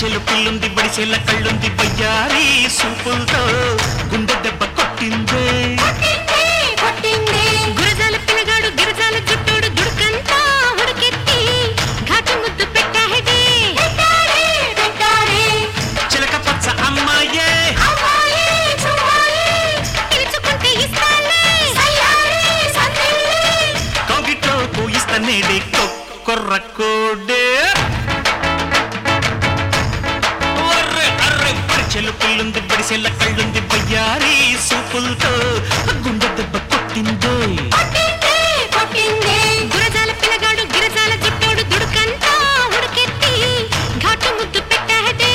వరిచెలు పిల్లుంది వడిచెల కళ్ళుంది వయ్యారి సూపులతో గుండె దెబ్బ కొట్టిందే గురజాల పిల్లగాడు గిరజాల చుట్టూడు దుడుకంతా ఉడికెత్తి ఘాటు ముద్దు పెట్టాడే చిలక పచ్చ అమ్మాయే పిలుచుకుంటే ఇస్తాలే కౌగిట్లో పూయిస్తనేడే కొర్ర కోడే ఒర్రె అర్రె వరిచెలు పిల్లుంది వడిచెల కళ్ళుంది వయ్యారి సూపులతో గుండె దెబ్బ కొట్టిందే గురజాల పిల్లగాడు గిరజాల చుట్టూడు దుడుకంతా ఉడికెత్తి ఘాటు ముద్దు పెట్టాడే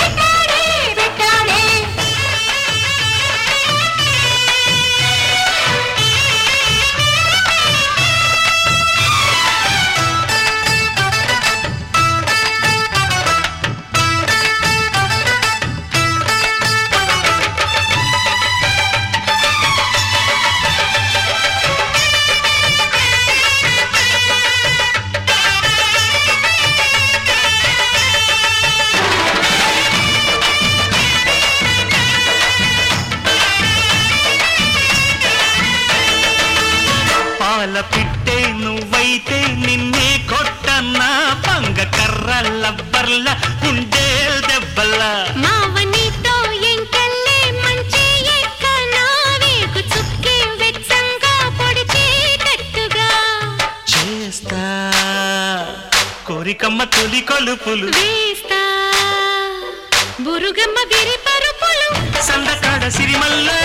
పాల పిట్టే నువ్వైతే నిన్నే కొట్టన్నా పంగ కర్ర లబ్బర్ల ఉండే దెబ్బల మావనితో ఎంకెళ్ళే మంచి ఎక్కనా వేగు చుక్కి వెచ్చంగా పొడిచే కట్టుగా చేస్తా కోరికమ్మ తొలి కొలుపులు వేస్తా బురుగమ్మ విరి పరుపులు సందకాడ సిరిమల్లే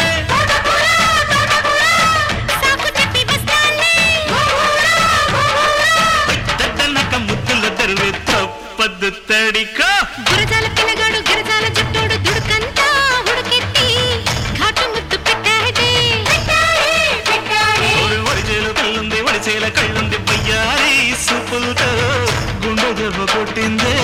సాకు చెప్పి వస్తాలే దద్దనక ముద్దుల దరువే తప్పదు తడికో గురజాల పిల్లగాడు గిరజాల జుట్టోడు దుడుకంతా ఉడికెత్తి ఘాటు ముద్దు పెట్టాడే ఓరి వరిచేలు కళ్ళుంది వడిచేల కళ్ళుంది బయ్యారి సూపులతో గుండె దెబ్బ కొట్టిందే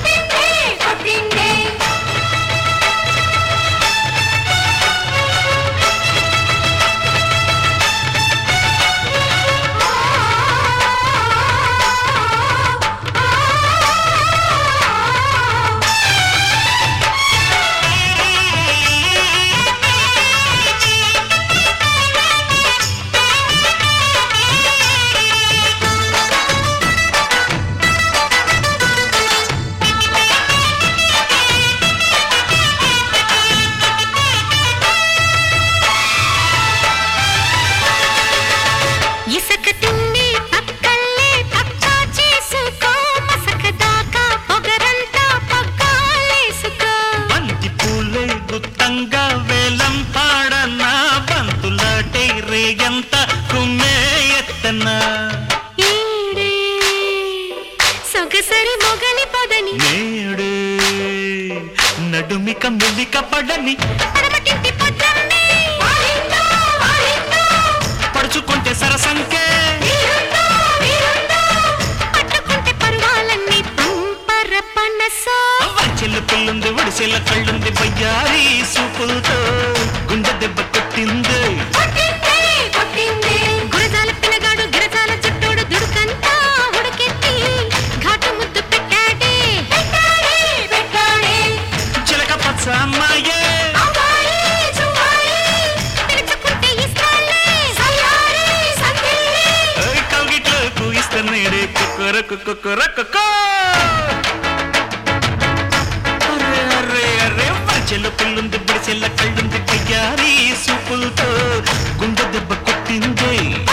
ఇసక తిన్ని పక్కల్లే పక్కా చేసుకో మసక దాకా పొగరంతా పక్కాలేసుకో బంతి పూలే గుత్తంగా వేలం పాడనా బంతులాటే రేగంత కుమ్మే ఎత్తనా ఈడే సొగసరి మొగలి పొదని నేడే నడుమిక మెలిక పడని పడమటింటి పొద్దున్నే పడుచుకుంటే సరసంకే పట్టుకుంటే పరువాలన్నీ పంపర పనసో చెల్లు పిల్లుంది ఒడిసెల కళ్ళుంది బయ్యారి సూపులతో గుండె దెబ్బ కొట్టింది గురజాల పిల్లగాడు గిరజాల చుట్టూడు దుడుకంతా ఉడికెత్తి ఘాటు ముద్దు పెట్టాడే చిలక పచ్చ అమ్మాయే పిలుచుకుంటే ఇస్తాలే ఓయ్ కౌగిట్లో కూయిస్తనేడే కుక్కర కుక్కర కుక్క అరే అరే అరే చెల్లు పిల్లుంది బడిచెల్ల కళ్ళుంది బయ్యారి సూపులతో గుండె దెబ్బ కొట్టింది